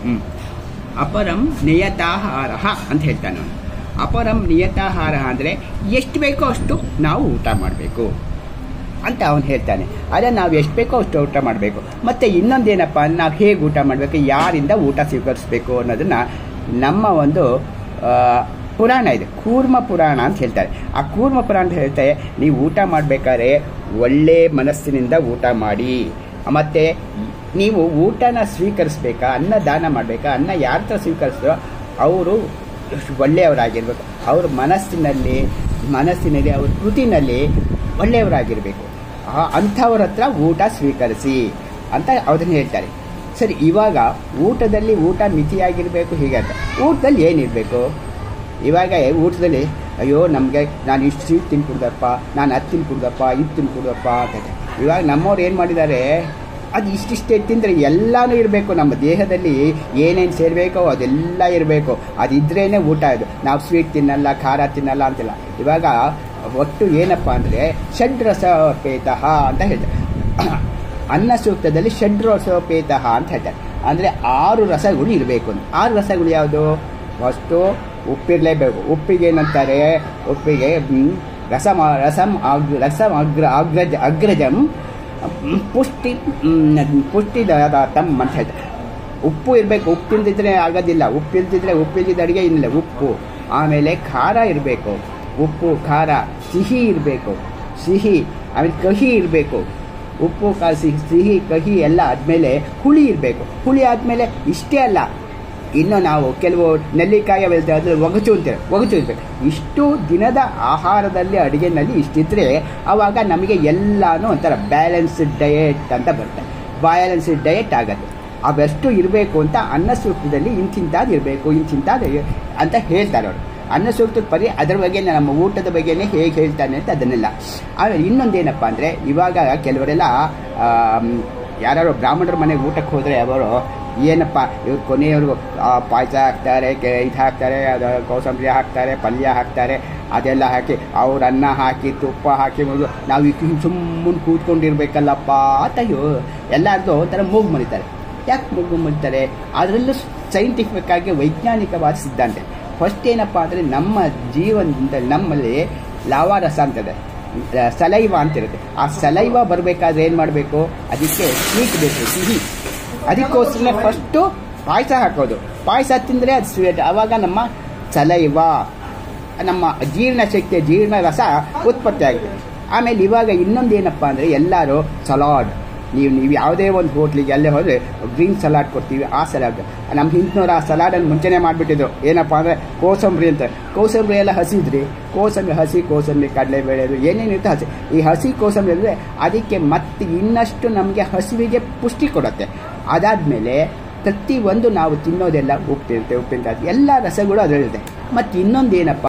ಹ್ಮ್ ಅಪರಂ ನಿಯತಾಹಾರ ಅಂತ ಹೇಳ್ತಾನೆ ಅವನು ಅಪರಂ ನಿಯತಾಹಾರ ಅಂದರೆ ಎಷ್ಟು ಬೇಕೋ ಅಷ್ಟು ನಾವು ಊಟ ಮಾಡಬೇಕು ಅಂತ ಅವನು ಹೇಳ್ತಾನೆ ಅದನ್ನು ನಾವು ಎಷ್ಟು ಬೇಕೋ ಅಷ್ಟು ಊಟ ಮಾಡಬೇಕು ಮತ್ತು ಇನ್ನೊಂದೇನಪ್ಪ ನಾವು ಹೇಗೆ ಊಟ ಮಾಡಬೇಕು ಯಾರಿಂದ ಊಟ ಸ್ವೀಕರಿಸಬೇಕು ಅನ್ನೋದನ್ನು ನಮ್ಮ ಒಂದು ಆ, ಪುರಾಣ ಇದೆ ಕೂರ್ಮ ಪುರಾಣ ಅಂತ ಹೇಳ್ತಾರೆ ಆ ಕೂರ್ಮ ಪುರಾಣ ಹೇಳ್ತಾರೆ ನೀವು ಊಟ ಮಾಡಬೇಕಾದ್ರೆ ಒಳ್ಳೆ ಮನಸ್ಸಿನಿಂದ ಊಟ ಮಾಡಿ ಮತ್ತು ನೀವು ಊಟನ ಸ್ವೀಕರಿಸ್ಬೇಕಾ ಅನ್ನ ದಾನ ಮಾಡಬೇಕಾ ಅನ್ನ ಯಾರ ಹತ್ರ ಸ್ವೀಕರಿಸಿದ್ರೋ ಅವರು ಒಳ್ಳೆಯವರಾಗಿರ್ಬೇಕು ಅವ್ರ ಮನಸ್ಸಿನಲ್ಲಿ ಮನಸ್ಸಿನಲ್ಲಿ ಅವ್ರ ಕೃತಿನಲ್ಲಿ ಒಳ್ಳೆಯವರಾಗಿರಬೇಕು ಆ ಅಂಥವ್ರ ಹತ್ರ ಊಟ ಸ್ವೀಕರಿಸಿ ಅಂತ ಅದನ್ನು ಹೇಳ್ತಾರೆ ಸರಿ ಇವಾಗ ಊಟದಲ್ಲಿ ಊಟ ಮಿತಿಯಾಗಿರಬೇಕು ಹೀಗೆ ಅಂತ ಊಟದಲ್ಲಿ ಏನಿರಬೇಕು ಇವಾಗ ಊಟದಲ್ಲಿ ಅಯ್ಯೋ ನಮಗೆ ನಾನು ಇಷ್ಟು ಸ್ವೀಟ್ ತಿನ್ಕೊಡ್ದಪ್ಪ ನಾನು ಅದು ತಿನ್ಕೊಡ್ದಪ್ಪ ಇದು ತಿನ್ಕೊಡ್ದಪ್ಪ ಅಂತ ಹೇಳ್ತಾರೆ. ಇವಾಗ ನಮ್ಮವ್ರು ಏನು ಮಾಡಿದ್ದಾರೆ ಅದು ಇಷ್ಟಿಷ್ಟೇ ತಿಂದರೆ ಎಲ್ಲನೂ ಇರಬೇಕು ನಮ್ಮ ದೇಹದಲ್ಲಿ ಏನೇನು ಸೇರಬೇಕೋ ಅದೆಲ್ಲ ಇರಬೇಕು ಅದಿದ್ರೇ ಊಟ ಇದು ನಾವು ಸ್ವೀಟ್ ತಿನ್ನಲ್ಲ ಖಾರ ತಿನ್ನಲ್ಲ ಅಂತಿಲ್ಲ ಇವಾಗ ಒಟ್ಟು ಏನಪ್ಪ ಅಂದರೆ ಷಡ್ರಸೋಪೇತಃ ಅಂತ ಹೇಳ್ತಾರೆ ಅನ್ನ ಸೂಕ್ತದಲ್ಲಿ ಷಡ್ರಸೋಪೇತಃ ಅಂತ ಹೇಳ್ತಾರೆ ಅಂದರೆ ಆರು ರಸಗಳು ಇರಬೇಕು ಅಂತ ಆರು ರಸಗಳು ಯಾವುದು ಫಸ್ಟು ಉಪ್ಪಿರಲೇಬೇಕು ಉಪ್ಪಿಗೆ ಏನಂತಾರೆ ಉಪ್ಪಿಗೆ ಹ್ಮ್, ರಸಮ ರಸಂ ಅಗ್ ರಸಂ ಅಗ್ರ ಅಗ್ರಜ ಅಗ್ರಜಂ ಹ್ಮ್, ಪುಷ್ಟಿ ಹ್ಮ್, ಪುಷ್ಟಿದಾತಂ ಅಂತ ಹೇಳ್ತಾರೆ ಉಪ್ಪು ಇರಬೇಕು ಉಪ್ಪು ತಿಂದಿದ್ರೆ ಆಗೋದಿಲ್ಲ ಉಪ್ಪು ಇಲ್ದಿದ್ರೆ ಉಪ್ಪು ಇಲ್ದಿದ್ದ ಅಡುಗೆ ಇಲ್ಲ ಉಪ್ಪು ಆಮೇಲೆ ಖಾರ ಇರಬೇಕು ಉಪ್ಪು ಖಾರ ಸಿಹಿ ಇರಬೇಕು ಸಿಹಿ ಆಮೇಲೆ ಕಹಿ ಇರಬೇಕು ಉಪ್ಪು ಖಾರ ಸಿಹಿ ಸಿಹಿ ಕಹಿ ಎಲ್ಲ ಆದಮೇಲೆ ಹುಳಿ ಇರಬೇಕು ಹುಳಿ ಆದಮೇಲೆ ಇಷ್ಟೇ ಅಲ್ಲ ಇನ್ನು ನಾವು ಕೆಲವು ನೆಲ್ಲಿಕಾಯಿ ಅವೆಲ್ಲ ಅದ್ರ ಒಗಚು ಅಂತಾರೆ ಒಗಚು ಇರಬೇಕು ಇಷ್ಟು ದಿನದ ಆಹಾರದಲ್ಲಿ ಅಡುಗೆನಲ್ಲಿ ಇಷ್ಟಿದ್ರೆ ಆವಾಗ ನಮಗೆ ಎಲ್ಲಾನು ಒಂಥರ ಬ್ಯಾಲೆನ್ಸ್ಡ್ ಡಯೆಟ್ ಅಂತ ಬರುತ್ತೆ ಬ್ಯಾಲೆನ್ಸ್ಡ್ ಡಯೆಟ್ ಆಗುತ್ತೆ ಅವೆಷ್ಟು ಇರಬೇಕು ಅಂತ ಅನ್ನ ಸೂಕ್ತದಲ್ಲಿ ಇಂತಿಂತಾದ್ದು ಇರಬೇಕು ಇಂತಿಂತಾದ್ದು ಇ- ಅಂತ ಹೇಳ್ತಾರೆ ಅವರು ಅನ್ನ ಸೂಕ್ತದ ಪರಿ ಅದರ ಬಗ್ಗೆ ನಮ್ಮ ಊಟದ ಬಗ್ಗೆನೇ ಹೇಗೆ ಹೇಳ್ತಾನೆ ಅಂತ ಅದನ್ನೆಲ್ಲ ಆಮೇಲೆ ಇನ್ನೊಂದೇನಪ್ಪ ಅಂದರೆ ಇವಾಗ ಕೆಲವರೆಲ್ಲ ಯಾರು ಬ್ರಾಹ್ಮಣರ ಮನೆಗೆ ಊಟಕ್ಕೆ ಹೋದರೆ ಅವರು ಏನಪ್ಪ ಇವ್ರು ಕೊನೆಯವ್ರಿಗೂ ಪಾಯಸ ಹಾಕ್ತಾರೆ ಕೆ ಇದು ಹಾಕ್ತಾರೆ ಅದು ಕೋಸಂಬರಿ ಹಾಕ್ತಾರೆ ಪಲ್ಯ ಹಾಕ್ತಾರೆ ಅದೆಲ್ಲ ಹಾಕಿ ಅವ್ರ ಅನ್ನ ಹಾಕಿ ತುಪ್ಪ ಹಾಕಿ ಮುಗಿದು ನಾವು ಹಿಂಗೆ ಸುಮ್ಮನೆ ಕೂತ್ಕೊಂಡಿರ್ಬೇಕಲ್ಲಪ್ಪ ಅಂತ ಇವ್- ಎಲ್ಲಾರ್ದು ಒಂಥರ ಮೂಗು ಮರಿತಾರೆ ಯಾಕೆ ಮೂಗು ಮರಿತಾರೆ ಅದರಲ್ಲೂ ಸೈಂಟಿಫಿಕ್ ಆಗಿ ವೈಜ್ಞಾನಿಕವಾದ ಸಿದ್ಧಾಂತ ಫಸ್ಟ್ ಏನಪ್ಪ ಅಂದರೆ ನಮ್ಮ ಜೀವನದಲ್ಲಿ ನಮ್ಮಲ್ಲಿ ಲಾವಾರಸ ಅಂತದೆ ಸಲೈವ ಅಂತಿರುತ್ತೆ ಆ ಸಲೈವ ಬರಬೇಕಾದ್ರೆ ಏನು ಮಾಡಬೇಕು ಅದಕ್ಕೆ ಸ್ವೀಟ್ ಬೇಕು ಸಿಹಿ ಅದಕ್ಕೋಸ್ಕರ ಫಸ್ಟು ಪಾಯಸ ಹಾಕೋದು ಪಾಯಸ ತಿಂದರೆ ಅದು ಸ್ವೀಟ್ ಆವಾಗ ನಮ್ಮ ಸಲೈವ ನಮ್ಮ ಜೀರ್ಣಶಕ್ತಿಯ ಜೀರ್ಣ ರಸ ಉತ್ಪತ್ತಿ ಆಗುತ್ತೆ ಆಮೇಲೆ ಇವಾಗ ಇನ್ನೊಂದು ಏನಪ್ಪ ಅಂದರೆ ಎಲ್ಲರೂ ಸಲಾಡ್ ನೀವು ನೀವು ಯಾವುದೇ ಒಂದು ಹೋಟ್ಲಿಗೆ ಎಲ್ಲೇ ಹೋದರೆ ಗ್ರೀನ್ ಸಲಾಡ್ ಕೊಡ್ತೀವಿ ಆ ಸಲಾಡ್ ನಮ್ಮ ಹಿಂದಿನವ್ರು ಆ ಸಲಾಡನ್ನು ಮುಂಚೆನೇ ಮಾಡಿಬಿಟ್ಟಿದ್ರು ಏನಪ್ಪ ಅಂದರೆ ಕೋಸಂಬರಿ ಅಂತ ಕೋಸಂಬರಿ ಎಲ್ಲ ಹಸಿದ್ರಿ ಕೋಸಂಬರಿ ಹಸಿ ಕೋಸಂಬರಿ ಕಡಲೆಬೇಳೆ ಅದು ಏನೇನಿರುತ್ತೆ ಹಸಿ ಈ ಹಸಿ ಕೋಸಂಬರಿ ಅಂದರೆ ಅದಕ್ಕೆ ಮತ್ತೆ ಇನ್ನಷ್ಟು ನಮಗೆ ಹಸಿವಿಗೆ ಪುಷ್ಟಿ ಕೊಡುತ್ತೆ ಅದಾದಮೇಲೆ ಪ್ರತಿಯೊಂದು ನಾವು ತಿನ್ನೋದೆಲ್ಲ ಉಪ್ಪಿರುತ್ತೆ ಉಪ್ಪಿನ ಎಲ್ಲ ರಸಗಳು ಅದರಲ್ಲಿರುತ್ತೆ ಮತ್ತು ಇನ್ನೊಂದು ಏನಪ್ಪ